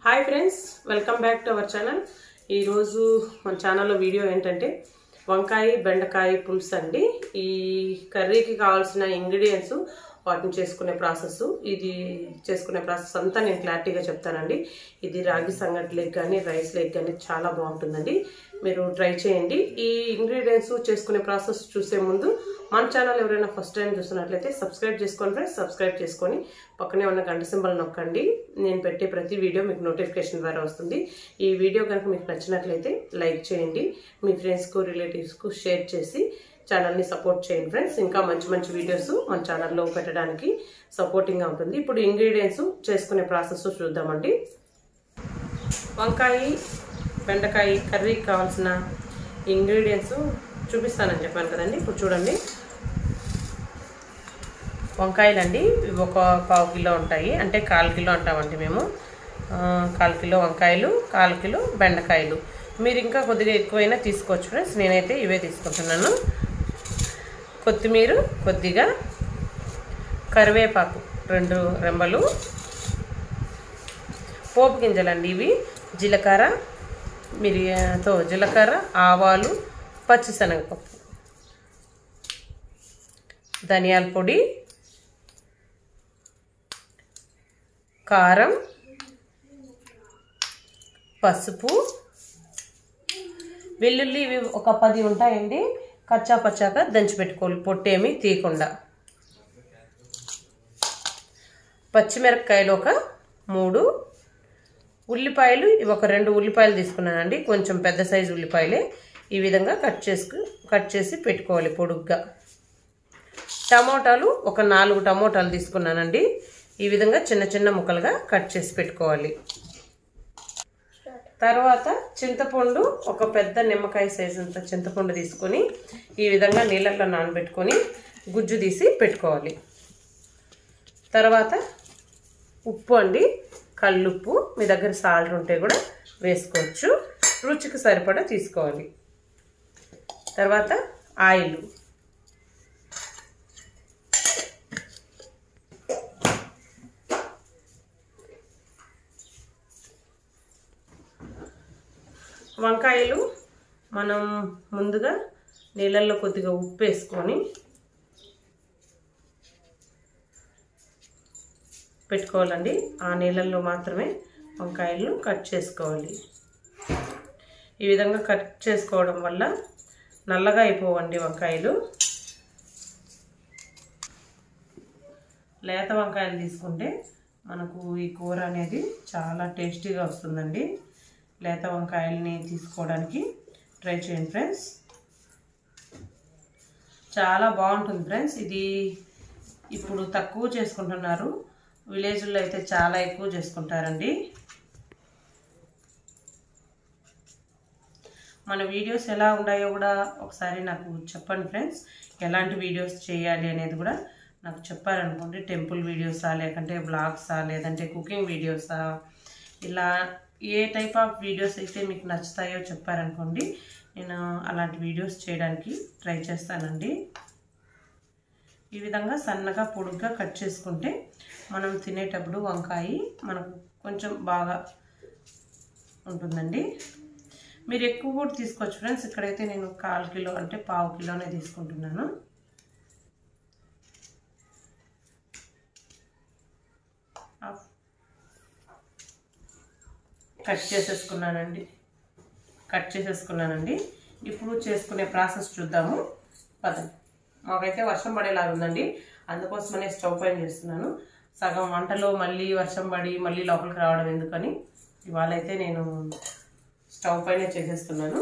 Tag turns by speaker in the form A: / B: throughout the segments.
A: hi friends welcome back to our channel ఈరోజు మన ఛానల్లో వీడియో ఏంటంటే వంకాయ బెండకాయ పులుసు అండి ఈ కర్రీకి కావాల్సిన ఇంగ్రీడియంట్స్ వాటిని చేసుకునే ప్రాసెస్ ఇది చేసుకునే ప్రాసెస్ అంతా నేను క్లారిటీగా చెప్తానండి ఇది రాగి సంగట్లేకి కానీ రైస్ లేక్ కానీ చాలా బాగుంటుందండి మీరు ట్రై చేయండి ఈ ఇంగ్రీడియంట్స్ చేసుకునే ప్రాసెస్ చూసే ముందు మన ఛానల్ ఎవరైనా ఫస్ట్ టైం చూస్తున్నట్లయితే సబ్స్క్రైబ్ చేసుకోండి ఫ్రెండ్స్ సబ్స్క్రైబ్ చేసుకొని పక్కనే ఉన్న గంట సింబల్ నొక్కండి నేను పెట్టే ప్రతి వీడియో మీకు నోటిఫికేషన్ ద్వారా వస్తుంది ఈ వీడియో కనుక మీకు నచ్చినట్లయితే లైక్ చేయండి మీ ఫ్రెండ్స్కు రిలేటివ్స్కు షేర్ చేసి ఛానల్ని సపోర్ట్ చేయండి ఫ్రెండ్స్ ఇంకా మంచి మంచి వీడియోస్ మన ఛానల్లో పెట్టడానికి సపోర్టింగ్గా ఉంటుంది ఇప్పుడు ఇంగ్రీడియంట్స్ చేసుకునే ప్రాసెస్ చూద్దామండి వంకాయ బెండకాయ కర్రీకి కావాల్సిన ఇంగ్రీడియంట్స్ చూపిస్తానని చెప్పాను కదండి ఇప్పుడు చూడండి వంకాయలు అండి ఇవి ఒక పావు కిలో ఉంటాయి అంటే కాల్ కిలో అంటామండి మేము ఆ, కాల్ కిలో వంకాయలు కాల్ కిలో బెండకాయలు మీరు ఇంకా కొద్దిగా ఎక్కువైనా తీసుకోవచ్చు ఫ్రెండ్స్ నేనైతే ఇవే తీసుకుంటున్నాను కొత్తిమీర కొద్దిగా కరివేపాకు రెండు రెంబలు పోపు గింజలండి ఇవి జీలకర్ర మిరియాతో జీలకర్ర ఆవాలు పచ్చిశనగపప్పు ధనియాల పొడి కారం పసుపు వెల్లుల్లి ఇవి ఒక పది ఉంటాయండి కచ్చా పచ్చాక దంచి పెట్టుకోవాలి పొట్టేమి తీయకుండా పచ్చిమిరపకాయలు ఒక మూడు ఉల్లిపాయలు ఇవి ఒక రెండు ఉల్లిపాయలు తీసుకున్నానండి కొంచెం పెద్ద సైజు ఉల్లిపాయలే ఈ విధంగా కట్ చేసుకు కట్ చేసి పెట్టుకోవాలి పొడుగ్గా టమోటాలు ఒక నాలుగు టమోటాలు తీసుకున్నానండి ఈ విధంగా చిన్న చిన్న ముక్కలుగా కట్ చేసి పెట్టుకోవాలి తర్వాత చింతపండు ఒక పెద్ద నిమ్మకాయ సైజు అంత చింతపండు తీసుకొని ఈ విధంగా నీళ్ళల్లో నానబెట్టుకొని గుజ్జు తీసి పెట్టుకోవాలి తర్వాత ఉప్పు అండి కల్లుప్పు మీ దగ్గర సాల్ట్ ఉంటే కూడా వేసుకోవచ్చు రుచికి సరిపడా తీసుకోవాలి తర్వాత ఆయిల్ వంకాయలు మనం ముందుగా నీళ్ళల్లో కొద్దిగా ఉప్పు వేసుకొని పెట్టుకోవాలండి ఆ నీళ్ళల్లో మాత్రమే వంకాయలను కట్ చేసుకోవాలి ఈ విధంగా కట్ చేసుకోవడం వల్ల నల్లగా అయిపోవండి వంకాయలు లేత వంకాయలు తీసుకుంటే మనకు ఈ కూర అనేది చాలా టేస్టీగా వస్తుందండి లేత వంకాయల్ని తీసుకోవడానికి ట్రై చేయండి ఫ్రెండ్స్ చాలా బాగుంటుంది ఫ్రెండ్స్ ఇది ఇప్పుడు తక్కువ చేసుకుంటున్నారు విలేజ్లో అయితే చాలా ఎక్కువ చేసుకుంటారండి మన వీడియోస్ ఎలా ఉన్నాయో కూడా ఒకసారి నాకు చెప్పండి ఫ్రెండ్స్ ఎలాంటి వీడియోస్ చేయాలి అనేది కూడా నాకు చెప్పారనుకోండి టెంపుల్ వీడియోసా లేకంటే బ్లాగ్సా లేదంటే కుకింగ్ వీడియోసా ఇలా ఏ టైప్ ఆఫ్ వీడియోస్ అయితే మీకు నచ్చుతాయో చెప్పారనుకోండి నేను అలాంటి వీడియోస్ చేయడానికి ట్రై చేస్తానండి ఈ విధంగా సన్నగా పొడుగ్గా కట్ చేసుకుంటే మనం తినేటప్పుడు వంకాయ మనకు కొంచెం బాగా ఉంటుందండి మీరు ఎక్కువ కూడా తీసుకోవచ్చు ఫ్రెండ్స్ ఇక్కడైతే నేను కాల్ కిలో అంటే పావు కిలోనే తీసుకుంటున్నాను కట్ చేసేసుకున్నానండి కట్ చేసేసుకున్నానండి ఇప్పుడు చేసుకునే ప్రాసెస్ చూద్దాము పదండి మాకైతే వర్షం పడేలాగా ఉందండి అందుకోసమనే స్టవ్ పైన చేస్తున్నాను సగం వంటలో మళ్ళీ వర్షం పడి మళ్ళీ లోపలికి రావడం ఎందుకని ఇవాళ అయితే నేను స్టవ్ పైన చేసేస్తున్నాను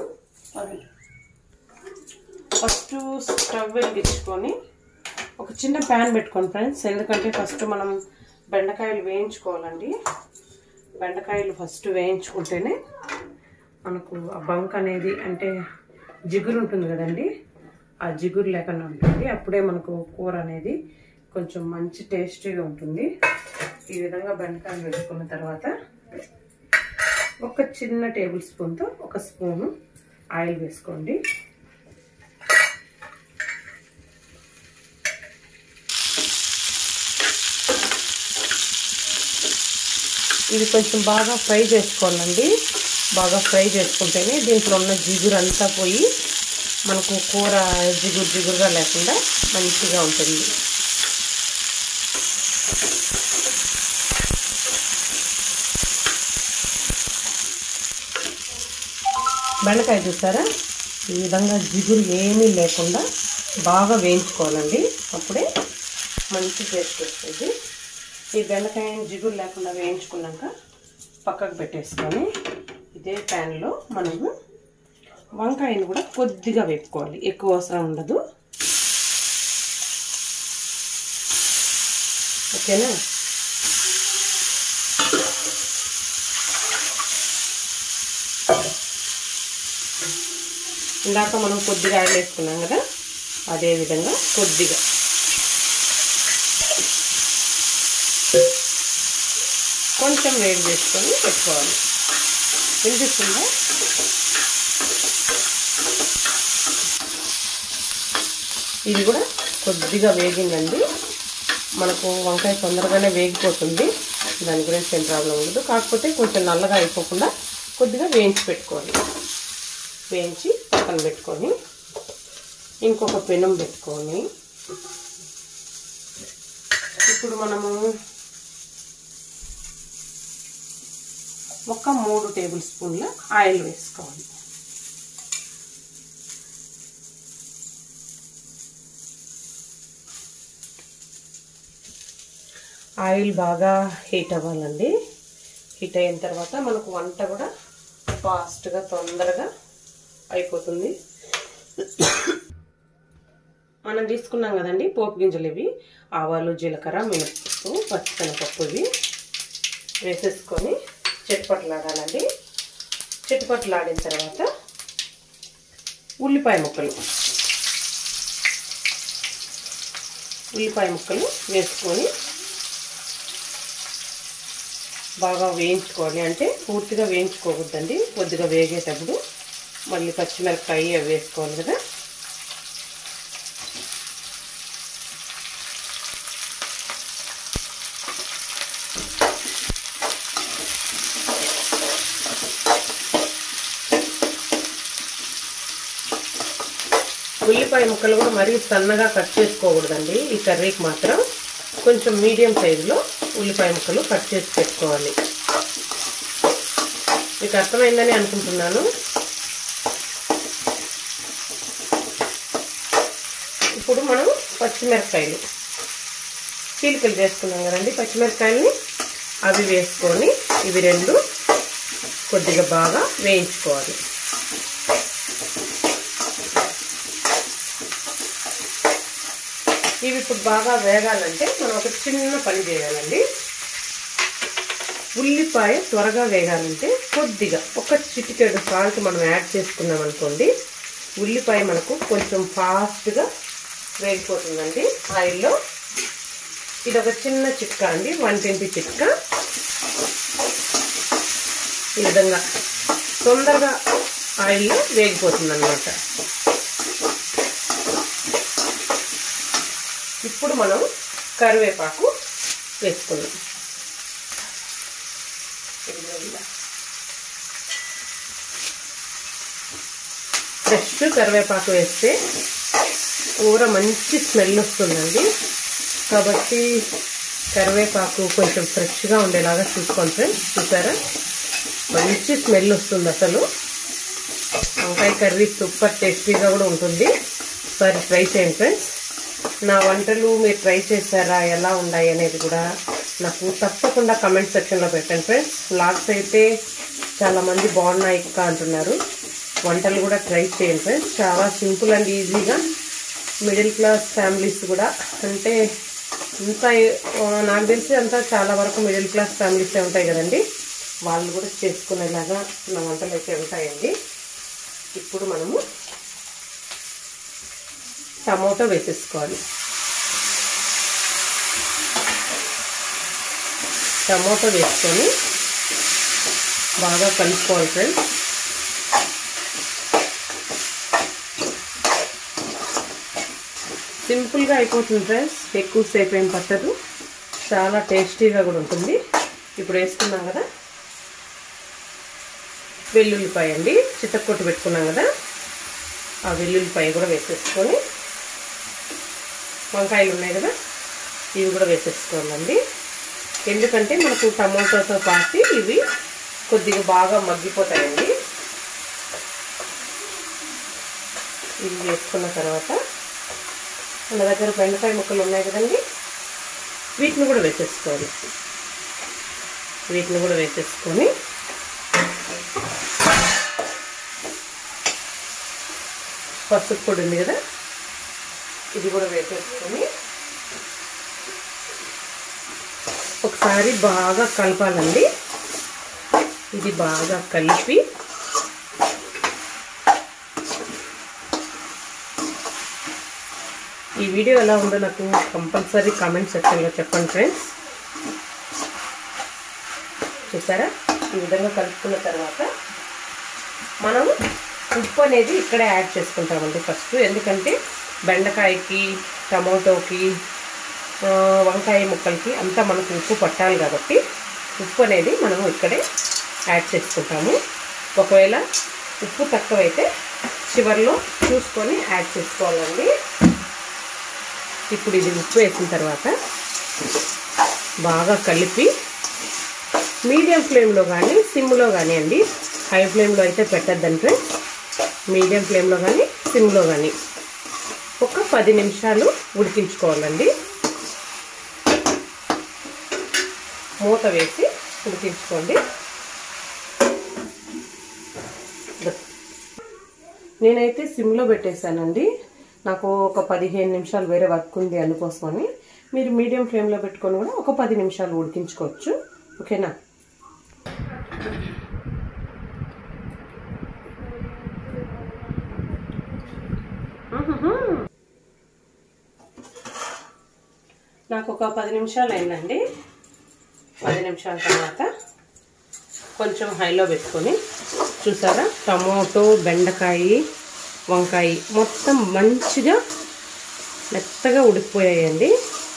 A: ఫస్ట్ స్టవ్ వెలిగించుకొని ఒక చిన్న ప్యాన్ పెట్టుకోండి ఫ్రెండ్స్ ఎందుకంటే ఫస్ట్ మనం బెండకాయలు వేయించుకోవాలండి బెండకాయలు ఫస్ట్ వేయించుకుంటేనే మనకు ఆ బంక్ అనేది అంటే జిగురు ఉంటుంది కదండి ఆ జిగురు లేకుండా ఉంటుంది అప్పుడే మనకు కూర అనేది కొంచెం మంచి టేస్టీగా ఉంటుంది ఈ విధంగా బెండకాయలు వేసుకున్న తర్వాత ఒక చిన్న టేబుల్ స్పూన్తో ఒక స్పూను ఆయిల్ వేసుకోండి ఈ ఇది కొంచెం బాగా ఫ్రై చేసుకోవాలండి బాగా ఫ్రై చేసుకుంటేనే దీంట్లో ఉన్న జిగురు అంతా పోయి మనకు కూర జిగురు జిగురుగా లేకుండా మంచిగా ఉంటుంది బెండకాయ చూసారా ఈ విధంగా జిగురు ఏమీ లేకుండా బాగా వేయించుకోవాలండి అప్పుడే మంచి టేస్ట్ వస్తుంది ఈ బెండకాయని జిగురు లేకుండా వేయించుకున్నాక పక్కకు పెట్టేసుకొని ఇదే ప్యాన్లో మనము వంకాయని కూడా కొద్దిగా వేపుకోవాలి ఎక్కువ అవసరం ఉండదు ఓకేనా ఇందాక మనం కొద్దిగా ఆయిల్ వేసుకున్నాం కదా అదే విధంగా కొద్దిగా కొంచెం వేడి చేసుకొని పెట్టుకోవాలి వినిపిస్తుందా ఇది కూడా కొద్దిగా వేగిందండి మనకు వంకాయ తొందరగానే వేగిపోతుంది దాని గురించి ఏం ప్రాబ్లం ఉండదు కాకపోతే కొంచెం నల్లగా అయిపోకుండా కొద్దిగా వేయించి పెట్టుకోవాలి వేయించి పక్కన పెట్టుకొని ఇంకొక పెనం పెట్టుకొని ఇప్పుడు మనము ఒక మూడు టేబుల్ స్పూన్ల ఆయిల్ వేసుకోవాలి ఆయిల్ బాగా హీట్ అవ్వాలండి హీట్ అయిన తర్వాత మనకు వంట కూడా ఫాస్ట్గా తొందరగా అయిపోతుంది మనం తీసుకున్నాం కదండి పోపు గింజలు ఇవి ఆవాలు జీలకర్ర మినపప్పు పచ్చిశనగపప్పు ఇవి వేసేసుకొని చెట్టుపట్లాడాలండి చెట్టుపట్లాడిన తర్వాత ఉల్లిపాయ ముక్కలు ఉల్లిపాయ ముక్కలు వేసుకొని బాగా వేయించుకోవాలి అంటే పూర్తిగా వేయించుకోవద్దండి కొద్దిగా వేగేటప్పుడు మళ్ళీ పచ్చిమిరపకాయ అవి వేసుకోవాలి కదా ఉల్లిపాయ ముక్కలు కూడా మరీ సన్నగా కట్ చేసుకోకూడదండి ఈ కర్రీకి మాత్రం కొంచెం మీడియం సైజులో ఉల్లిపాయ ముక్కలు కట్ చేసి పెట్టుకోవాలి మీకు అర్థమైందని అనుకుంటున్నాను ఇప్పుడు మనం పచ్చిమిరపకాయలు చీలికలు చేసుకున్నాం కదండి పచ్చిమిరపకాయలని అవి వేసుకొని ఇవి రెండు కొద్దిగా బాగా వేయించుకోవాలి ఇవి ఇప్పుడు బాగా వేగాలంటే మనం ఒక చిన్న పని చేయాలండి ఉల్లిపాయ త్వరగా వేగాలంటే కొద్దిగా ఒక చిటికెడు సాల్ట్ మనం యాడ్ చేసుకున్నాం అనుకోండి ఉల్లిపాయ మనకు కొంచెం ఫాస్ట్గా వేగిపోతుందండి ఆయిల్లో ఇది ఒక చిన్న చిట్కా అండి వంటింటి చిట్కా ఈ విధంగా తొందరగా ఆయిల్లో వేగిపోతుంది అనమాట ఇప్పుడు మనం కరివేపాకు వేసుకుందాం ఫ్రెష్ కరివేపాకు వేస్తే కూర మంచి స్మెల్ వస్తుందండి కాబట్టి కరివేపాకు కొంచెం ఫ్రెష్గా ఉండేలాగా చూసుకోండి ఫ్రెండ్స్ చూసారా మంచి స్మెల్ వస్తుంది అసలు వంకాయ కర్రీ సూపర్ టేస్టీగా కూడా ఉంటుంది ఒకసారి ట్రై చేయండి ఫ్రెండ్స్ నా వంటలు మీరు ట్రై చేశారా ఎలా ఉన్నాయి అనేది కూడా నాకు తప్పకుండా కమెంట్ సెక్షన్లో పెట్టండి ఫ్రెండ్స్ వ్లాగ్స్ అయితే చాలామంది బాగున్నాయి ఇక్క అంటున్నారు వంటలు కూడా ట్రై చేయండి ఫ్రెండ్స్ చాలా సింపుల్ అండ్ ఈజీగా మిడిల్ క్లాస్ ఫ్యామిలీస్ కూడా అంటే అంతా నాకు తెలిసి అంతా చాలా వరకు మిడిల్ క్లాస్ ఫ్యామిలీసే ఉంటాయి కదండి వాళ్ళు కూడా చేసుకునేలాగా నా వంటలు అయితే ఉంటాయండి ఇప్పుడు మనము టమోటా వేసేసుకోవాలి టమోటా వేసుకొని బాగా కలుపుకోవాలి ఫ్రెండ్స్ సింపుల్గా అయిపోతుంది ఫ్రెండ్స్ ఎక్కువసేపు ఏం పట్టదు చాలా టేస్టీగా కూడా ఉంటుంది ఇప్పుడు వేసుకున్నాం కదా వెల్లుల్లిపాయ అండి చిత్తకొట్టు పెట్టుకున్నాం కదా ఆ వెల్లుల్లిపాయ కూడా వేసేసుకొని వంకాయలు ఉన్నాయి కదా ఇవి కూడా వేసేసుకోవాలండి ఎందుకంటే మనకు టమాటోతో పాటు ఇవి కొద్దిగా బాగా మగ్గిపోతాయండి ఇవి వేసుకున్న తర్వాత మన దగ్గర బెండకాయ ముక్కలు ఉన్నాయి కదండి వీటిని కూడా వేసేసుకోవాలి వీటిని కూడా వేసేసుకొని పసుపు పొడి ఉంది కదా ఇది కూడా వేసేసుకొని ఒకసారి బాగా కలపాలండి ఇది బాగా కలిపి ఈ వీడియో ఎలా ఉందో నాకు కంపల్సరీ కామెంట్ సెక్షన్లో చెప్పండి ఫ్రెండ్స్ చూసారా ఈ విధంగా కలుపుకున్న తర్వాత మనం ఉప్పు అనేది ఇక్కడే యాడ్ చేసుకుంటామండి ఫస్ట్ ఎందుకంటే బెండకాయకి టమాటోకి వంకాయ ముక్కలకి అంతా మనకు ఉప్పు పట్టాలి కాబట్టి ఉప్పు అనేది మనం ఇక్కడే యాడ్ చేసుకుంటాము ఒకవేళ ఉప్పు తక్కువైతే చివరిలో చూసుకొని యాడ్ చేసుకోవాలండి ఇప్పుడు ఇది ఉప్పు వేసిన తర్వాత బాగా కలిపి మీడియం ఫ్లేమ్లో కానీ సిమ్లో కానీ అండి హై ఫ్లేమ్లో అయితే పెట్టద్దంటే మీడియం ఫ్లేమ్లో కానీ సిమ్లో కానీ ఒక పది నిమిషాలు ఉడికించుకోవాలండి మూత వేసి ఉడికించుకోండి నేనైతే సిమ్లో పెట్టేశానండి నాకు ఒక పదిహేను నిమిషాలు వేరే వర్క్ ఉంది అందుకోసమని మీరు మీడియం ఫ్లేమ్లో పెట్టుకొని కూడా ఒక పది నిమిషాలు ఉడికించుకోవచ్చు ఓకేనా నాకు ఒక పది నిమిషాలు అయిందండి పది నిమిషాల తర్వాత కొంచెం హైలో పెట్టుకొని చూసారా టమాటో బెండకాయ వంకాయ మొత్తం మంచిగా మెత్తగా ఉడికిపోయాయండి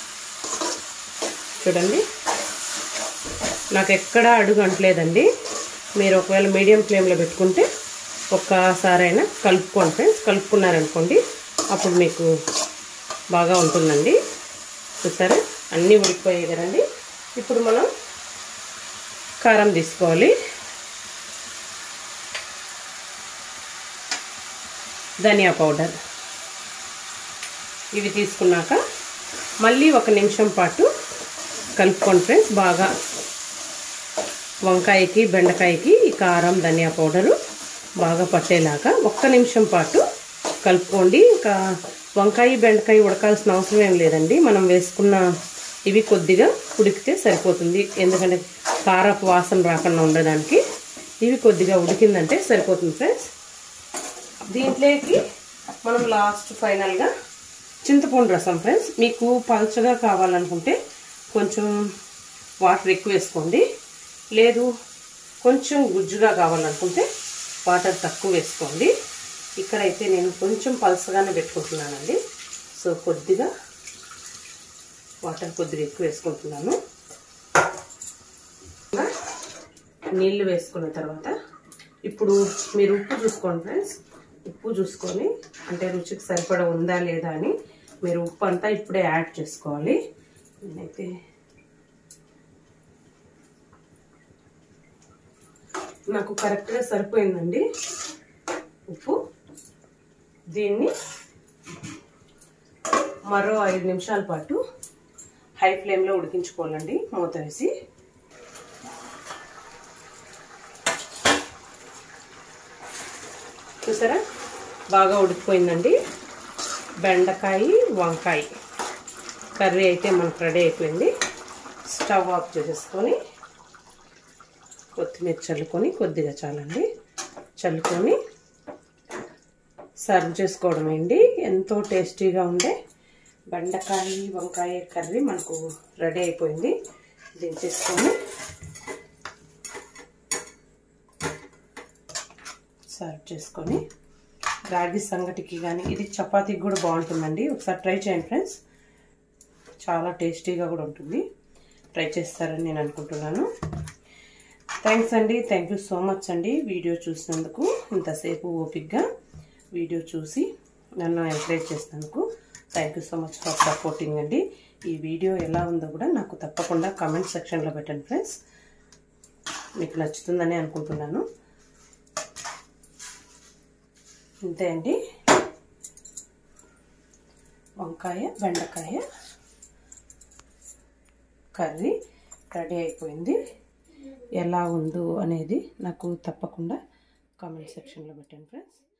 A: చూడండి నాకు ఎక్కడా అడుగు అంటలేదండి మీరు ఒకవేళ మీడియం ఫ్లేమ్లో పెట్టుకుంటే ఒక్కసారైనా కలుపుకోండి ఫ్రెండ్స్ కలుపుకున్నారనుకోండి అప్పుడు మీకు బాగా ఉంటుందండి చూసారా అన్నీ ఉడికిపోయాయి కదండి ఇప్పుడు మనం కారం తీసుకోవాలి ధనియా పౌడర్ ఇవి తీసుకున్నాక మళ్ళీ ఒక నిమిషం పాటు కలుపుకోండి ఫ్రెండ్స్ బాగా వంకాయకి బెండకాయకి ఈ కారం ధనియా పౌడరు బాగా పట్టేలాగా ఒక్క నిమిషం పాటు కలుపుకోండి ఇంకా వంకాయ బెండకాయ ఉడకాల్సిన అవసరం ఏం లేదండి మనం వేసుకున్న ఇవి కొద్దిగా ఉడికితే సరిపోతుంది ఎందుకంటే కారపు వాసన రాకుండా ఉండడానికి ఇవి కొద్దిగా ఉడికిందంటే సరిపోతుంది ఫ్రెండ్స్ దీంట్లోకి మనం లాస్ట్ ఫైనల్గా చింతపండు రసం ఫ్రెండ్స్ మీకు పల్చగా కావాలనుకుంటే కొంచెం వాటర్ ఎక్కువ వేసుకోండి లేదు కొంచెం గుజ్జుగా కావాలనుకుంటే వాటర్ తక్కువ వేసుకోండి ఇక్కడైతే నేను కొంచెం పల్సగానే పెట్టుకుంటున్నానండి సో కొద్దిగా వాటర్ కొద్దిగా ఎక్కువ వేసుకుంటున్నాను నీళ్ళు వేసుకున్న తర్వాత ఇప్పుడు మీరు ఉప్పు చూసుకోండి ఫ్రెండ్స్ ఉప్పు చూసుకొని అంటే రుచికి సరిపడా ఉందా లేదా అని మీరు ఉప్పు అంతా ఇప్పుడే యాడ్ చేసుకోవాలి నేనైతే నాకు కరెక్ట్గా సరిపోయిందండి ఉప్పు దీన్ని మరో ఐదు నిమిషాల పాటు హై ఫ్లేమ్లో ఉడికించుకోవాలండి మూత వేసి చూసారా బాగా ఉడికిపోయిందండి బెండకాయ వంకాయ కర్రీ అయితే మనకు రెడీ అయిపోయింది స్టవ్ ఆఫ్ చేసేసుకొని కొత్తిమీర చల్లుకొని కొద్దిగా చాలండి చల్లుకొని సర్వ్ చేసుకోవడం అండి ఎంతో టేస్టీగా ఉండే బెండకాయ వంకాయ కర్రీ మనకు రెడీ అయిపోయింది దించేసుకొని సర్వ్ చేసుకొని రాగి సంగటికి కానీ ఇది చపాతీకి కూడా బాగుంటుందండి ఒకసారి ట్రై చేయండి ఫ్రెండ్స్ చాలా టేస్టీగా కూడా ఉంటుంది ట్రై చేస్తారని నేను అనుకుంటున్నాను థ్యాంక్స్ అండి థ్యాంక్ యూ సో మచ్ అండి వీడియో చూసినందుకు ఇంతసేపు ఓపిక్గా వీడియో చూసి నన్ను ఎంకరేజ్ చేసినందుకు thank you so much for supporting అండి ఈ వీడియో ఎలా ఉందో కూడా నాకు తప్పకుండా కామెంట్ సెక్షన్లో పెట్టండి ఫ్రెండ్స్ మీకు నచ్చుతుందని అనుకుంటున్నాను ఇంతే అండి వంకాయ బెండకాయ కర్రీ రెడీ అయిపోయింది ఎలా ఉందో అనేది నాకు తప్పకుండా కామెంట్ సెక్షన్లో పెట్టండి ఫ్రెండ్స్